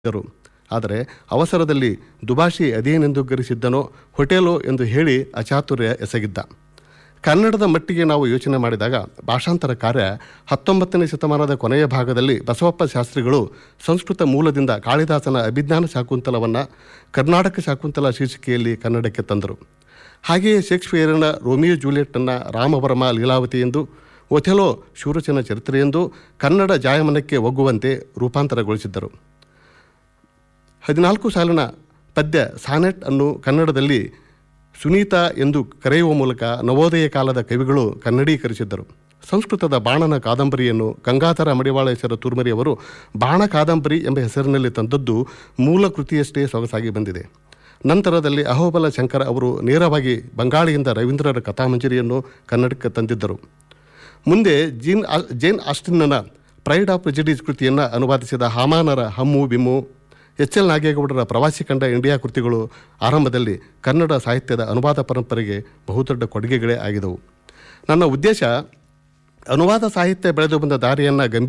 ಇದ್ದರು ಆದರೆ ಅವಸರದಲ್ಲಿ ದುಭಾಷಿ ಅದೇನೆಂದು ಗರಿಸಿದ್ದನೋ ಹೋಟೆಲೋ ಎಂದು ಹೇಳಿ ಅಚಾತುರ್ಯ ಎಸಗಿದ್ದ ಕನ್ನಡದ ಮಟ್ಟಿಗೆ ನಾವು ಯೋಚನೆ ಮಾಡಿದಾಗ ಭಾಷಾಂತರ ಕಾರ್ಯ ಹತ್ತೊಂಬತ್ತನೇ ಶತಮಾನದ ಕೊನೆಯ ಭಾಗದಲ್ಲಿ ಬಸವಪ್ಪ ಶಾಸ್ತ್ರಿಗಳು ಸಂಸ್ಕೃತ ಮೂಲದಿಂದ ಕಾಳಿದಾಸನ ಅಭಿಜ್ಞಾನ ಶಾಕುಂತಲವನ್ನು ಕರ್ನಾಟಕ ಶಾಕುಂತಲ ಶೀರ್ಷಿಕೆಯಲ್ಲಿ ಕನ್ನಡಕ್ಕೆ ತಂದರು ಹಾಗೆಯೇ ಶೇಕ್ಸ್ಪಿಯರಿನ ರೋಮಿಯೋ ಜೂಲಿಯೆಟ್ಟನ್ನು ರಾಮವರ್ಮ ಲೀಲಾವತಿ ಎಂದು ಒಥೆಲೋ ಶೂರಚನ ಚರಿತ್ರೆ ಎಂದು ಕನ್ನಡ ಜಾಯಮನಕ್ಕೆ ಒಗ್ಗುವಂತೆ ರೂಪಾಂತರಗೊಳಿಸಿದ್ದರು ಹದಿನಾಲ್ಕು ಸಾಲಿನ ಪದ್ಯ ಸಾನೆಟ್ ಅನ್ನು ಕನ್ನಡದಲ್ಲಿ ಸುನೀತ ಎಂದು ಕರೆಯುವ ಮೂಲಕ ನವೋದಯ ಕಾಲದ ಕವಿಗಳು ಕನ್ನಡೀಕರಿಸಿದ್ದರು ಸಂಸ್ಕೃತದ ಬಾಣನ ಕಾದಂಬರಿಯನ್ನು ಗಂಗಾಧರ ಮಡಿವಾಳೇಶ್ವರ ತುರ್ಮರಿ ಅವರು ಬಾಣ ಕಾದಂಬರಿ ಎಂಬ ಹೆಸರಿನಲ್ಲಿ ತಂದದ್ದು ಮೂಲ ಕೃತಿಯಷ್ಟೇ ಸೊಗಸಾಗಿ ಬಂದಿದೆ ನಂತರದಲ್ಲಿ ಅಹೋಬಲ ಶಂಕರ ಅವರು ನೇರವಾಗಿ ಬಂಗಾಳಿಯಿಂದ ರವೀಂದ್ರರ ಕಥಾಮಂಜರಿಯನ್ನು ಕನ್ನಡಕ್ಕೆ ತಂದಿದ್ದರು ಮುಂದೆ ಜೀನ್ ಆ- ಜೇನ್ ಆಸ್ಟಿನ್ನನ ಪ್ರೈಡ್ ಆಫ್ ಪ್ರೆಜಿಡೀಸ್ ಕೃತಿಯನ್ನು ಅನುವಾದಿಸಿದ ಹಾಮಾನರ ಹಮ್ಮು ಬಿಮ್ಮು ಎಚ್ ಎಲ್ ನಾಗೇಗೌಡರ ಪ್ರವಾಸಿ ಕಂಡ ಇಂಡಿಯಾ ಕೃತಿಗಳು ಆರಂಭದಲ್ಲಿ ಕನ್ನಡ ಸಾಹಿತ್ಯದ ಅನುವಾದ ಪರಂಪರೆಗೆ ಬಹುದೊಡ್ಡ ಕೊಡುಗೆಗಳೇ ಆಗಿದವು ನನ್ನ ಉದ್ದೇಶ ಅನುವಾದ ಸಾಹಿತ್ಯ ಬೆಳೆದು ಬಂದ ದಾರಿಯನ್ನು ಗಂಭೀರ